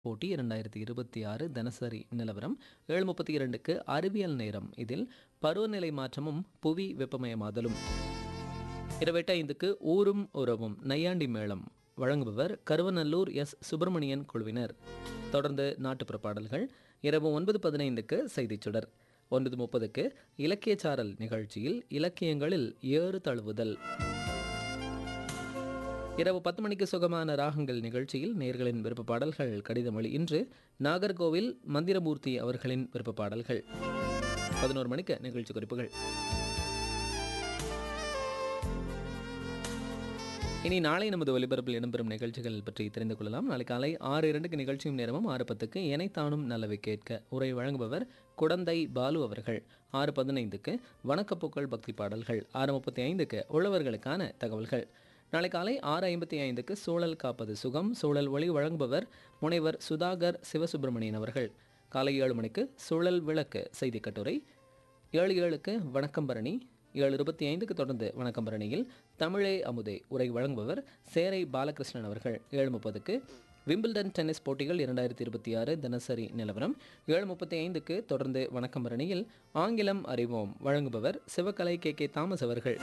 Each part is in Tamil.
போட்டி இரண்டாயிரத்தி இருபத்தி ஆறு தினசரி நிலவரம் ஏழு முப்பத்தி இரண்டுக்கு அறிவியல் நேரம் இதில் பருவநிலை மாற்றமும் புவி வெப்பமயமாதலும் இருபத்தி ஐந்துக்கு ஊரும் உறவும் நையாண்டி மேளம் வழங்குபவர் கருவநல்லூர் எஸ் சுப்பிரமணியன் குழுவினர் தொடர்ந்து நாட்டுப்புற பாடல்கள் இரவு ஒன்பது பதினைந்துக்கு செய்திச் சுடர் ஒன்பது முப்பதுக்கு இலக்கியச்சாரல் நிகழ்ச்சியில் இலக்கியங்களில் ஏறு தழுவுதல் இரவு பத்து மணிக்கு சுகமான ராகங்கள் நிகழ்ச்சியில் நேர்களின் விருப்ப பாடல்கள் கடிதமொழி இன்று நாகர்கோவில் மந்திரமூர்த்தி அவர்களின் விருப்ப பாடல்கள் பதினோரு மணிக்கு நிகழ்ச்சி குறிப்புகள் இனி நாளை நமது ஒலிபரப்பில் இடம்பெறும் நிகழ்ச்சிகள் பற்றி தெரிந்து கொள்ளலாம் நாளை காலை ஆறு இரண்டுக்கு நிகழ்ச்சியும் நேரமும் ஆறு பத்துக்கு எனைத்தானும் நல்லவை கேட்க உரை வழங்குபவர் குடந்தை பாலு அவர்கள் ஆறு பதினைந்துக்கு வணக்கப்பூக்கள் பக்தி பாடல்கள் ஆறு முப்பத்தி ஐந்துக்கு உழவர்களுக்கான தகவல்கள் நாளை காலை ஆறு ஐம்பத்தி ஐந்துக்கு சூழல் காப்பது சுகம் சூழல் ஒளி வழங்குபவர் முனைவர் சுதாகர் சிவசுப்பிரமணியன் அவர்கள் காலை ஏழு மணிக்கு சூழல் விளக்கு செய்தி கட்டுரை ஏழு ஏழுக்கு வணக்கம் பரணி ஏழு இருபத்தி ஐந்துக்கு தொடர்ந்து வணக்கம் பரணியில் தமிழே அமுதே உரை வழங்குபவர் சேரை பாலகிருஷ்ணன் அவர்கள் ஏழு முப்பதுக்கு விம்பிள்டன் டென்னிஸ் போட்டிகள் இரண்டாயிரத்தி இருபத்தி ஆறு தினசரி நிலவரம் ஏழு முப்பத்தி ஐந்துக்கு தொடர்ந்து வணக்கம் பரணியில் ஆங்கிலம் அறிவோம் வழங்குபவர் சிவகலை கே கே தாமஸ் அவர்கள்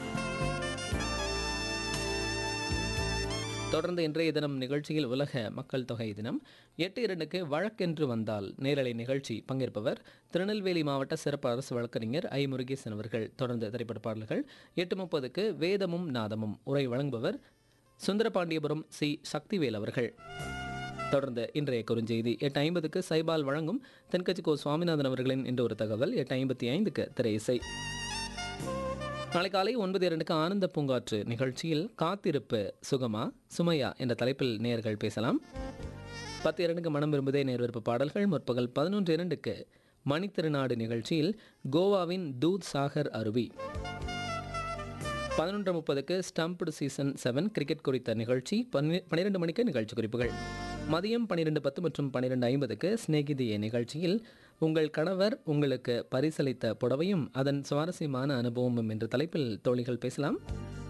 தொடர்ந்து இன்றைய தினம் நிகழ்ச்சியில் உலக மக்கள் தொகை தினம் எட்டு இரண்டுக்கு வழக்கென்று வந்தால் நேரலை நிகழ்ச்சி பங்கேற்பவர் திருநெல்வேலி மாவட்ட சிறப்பு அரசு வழக்கறிஞர் ஐ முருகேசன் அவர்கள் தொடர்ந்து திரைப்பட பாடல்கள் எட்டு முப்பதுக்கு வேதமும் நாதமும் உரை வழங்குபவர் சுந்தரபாண்டியபுரம் சி சக்திவேல் அவர்கள் தொடர்ந்து இன்றைய குறுஞ்செய்தி எட்டு ஐம்பதுக்கு சைபால் வழங்கும் தென்கட்சி கோ சுவாமிநாதன் அவர்களின் இன்று ஒரு தகவல் எட்டு ஐம்பத்தி ஐந்துக்கு திரை இசை நாளை காலை ஒன்பது இரண்டுக்கு ஆனந்த பூங்காற்று நிகழ்ச்சியில் காத்திருப்பு சுகமா சுமையா என்ற தலைப்பில் நேயர்கள் பேசலாம் பத்து இரண்டுக்கு மனம் விரும்புதே நேர் விருப்ப பாடல்கள் முற்பகல் பதினொன்று இரண்டுக்கு மணித்திருநாடு நிகழ்ச்சியில் கோவாவின் தூத் சாகர் அருவி பதினொன்று முப்பதுக்கு ஸ்டம்ப்டு சீசன் செவன் கிரிக்கெட் குறித்த நிகழ்ச்சி பன்னி பன்னிரெண்டு மணிக்கு நிகழ்ச்சி குறிப்புகள் மதியம் பன்னிரெண்டு பத்து மற்றும் பன்னிரெண்டு ஐம்பதுக்கு ஸ்நேகிதிய நிகழ்ச்சியில் உங்கள் கணவர் உங்களுக்கு பரிசளித்த புடவையும் அதன் சுவாரஸ்யமான அனுபவமும் என்ற தலைப்பில் தோழிகள் பேசலாம்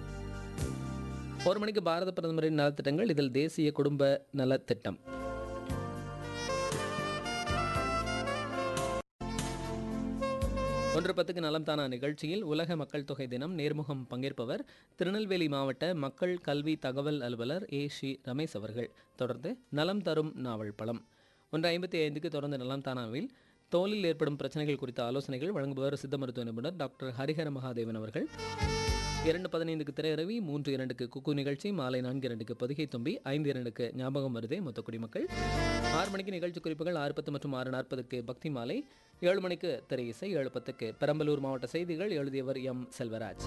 ஒரு மணிக்கு பாரத பிரதமரின் நலத்திட்டங்கள் இதில் தேசிய குடும்ப நலத்திட்டம் ஒன்று பத்துக்கு நலம் தானா நிகழ்ச்சியில் உலக மக்கள் தொகை தினம் நேர்முகம் பங்கேற்பவர் திருநெல்வேலி மாவட்ட மக்கள் கல்வி தகவல் அலுவலர் ஏ ஷி ரமேஷ் அவர்கள் தொடர்ந்து நலம் தரும் நாவல் பழம் ஒன்று ஐம்பத்தி ஐந்துக்கு தொடர்ந்து நலம் தானாவில் தோலில் ஏற்படும் பிரச்சனைகள் குறித்த ஆலோசனைகள் வழங்குபவர் சித்த மருத்துவ நிபுணர் டாக்டர் ஹரிஹர மகாதேவன் அவர்கள் இரண்டு பதினைந்துக்கு திரையரவி மூன்று இரண்டுக்கு குக்கு நிகழ்ச்சி மாலை நான்கு இரண்டுக்கு பொதிகை தும்பி ஐந்து இரண்டுக்கு ஞாபகம் வருதே மொத்த குடிமக்கள் ஆறு மணிக்கு நிகழ்ச்சி குறிப்புகள் ஆறு பத்து மற்றும் ஆறு நாற்பதுக்கு பக்தி மாலை ஏழு மணிக்கு திரை இசை ஏழு பத்துக்கு பெரம்பலூர் மாவட்ட செய்திகள் எழுதியவர் எம் செல்வராஜ்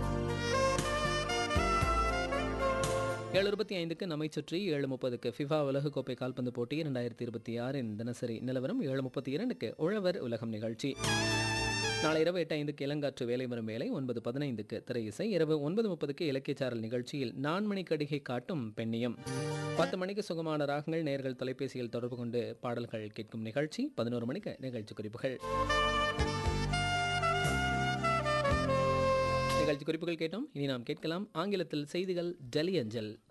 ஏழு இருபத்தி ஐந்துக்கு நம்மை சுற்றி ஏழு முப்பதுக்கு ஃபிஃபா உலகக்கோப்பை கால்பந்து போட்டி இரண்டாயிரத்தி இருபத்தி ஆறின் தினசரி நிலவரம் ஏழு முப்பத்தி இரண்டுக்கு உழவர் உலகம் நிகழ்ச்சி நாளை இரவு எட்டு ஐந்துக்கு இளங்காற்று வேலை வரும் வேலை ஒன்பது பதினைந்துக்கு திரை இசை இரவு ஒன்பது முப்பதுக்கு இலக்கியச்சாரல் நிகழ்ச்சியில் நான்மணி கடிகை காட்டும் பெண்ணியம் பத்து மணிக்கு சுகமான ராகங்கள் நேர்கள் தொலைபேசியில் தொடர்பு கொண்டு பாடல்கள் கேட்கும் நிகழ்ச்சி பதினோரு மணிக்கு நிகழ்ச்சி குறிப்புகள் நிகழ்ச்சி குறிப்புகள் கேட்டோம் இனி நாம் கேட்கலாம் ஆங்கிலத்தில் செய்திகள் டெலி அஞ்சல்